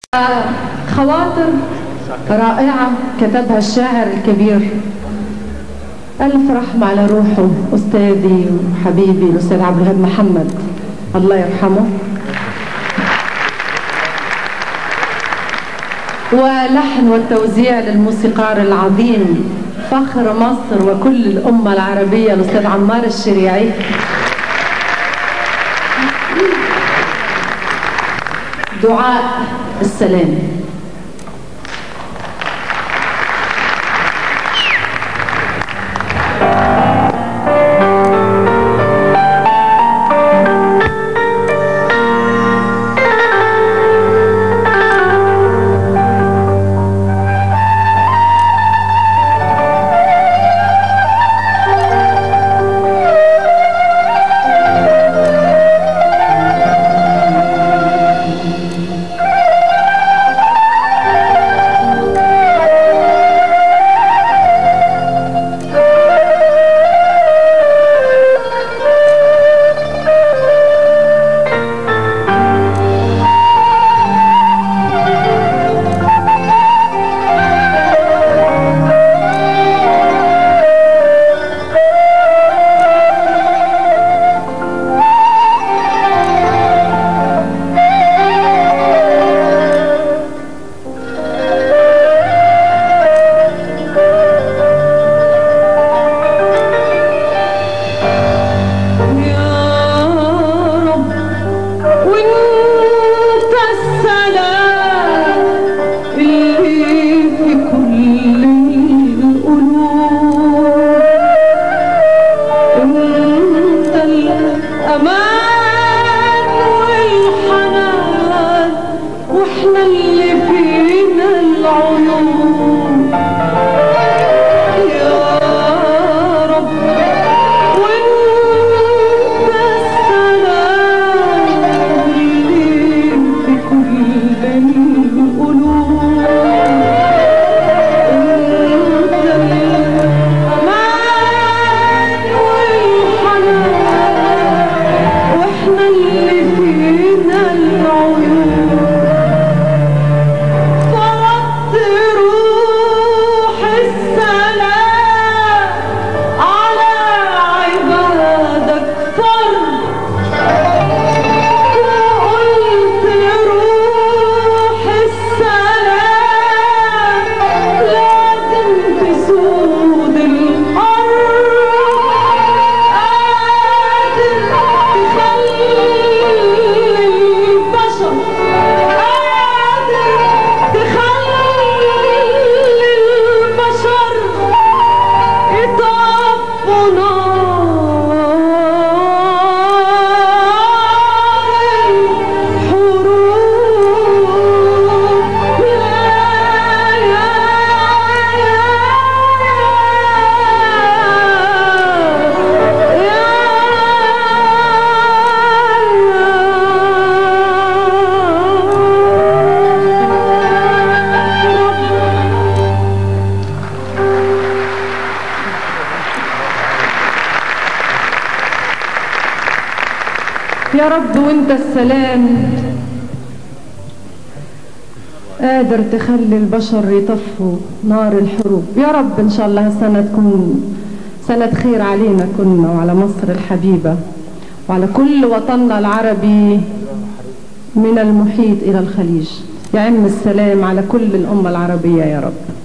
خواطر رائعة كتبها الشاعر الكبير ألف رحمة على روحه أستاذي وحبيبي الأستاذ عبد الوهاب محمد الله يرحمه ولحن والتوزيع للموسيقار العظيم فخر مصر وكل الأمة العربية الأستاذ عمار الشريعي دعاء السلام يا رب وانت السلام قادر تخلي البشر يطفوا نار الحروب يا رب ان شاء الله السنة تكون سنة خير علينا كلنا وعلى مصر الحبيبة وعلى كل وطننا العربي من المحيط إلى الخليج يعم السلام على كل الأمة العربية يا رب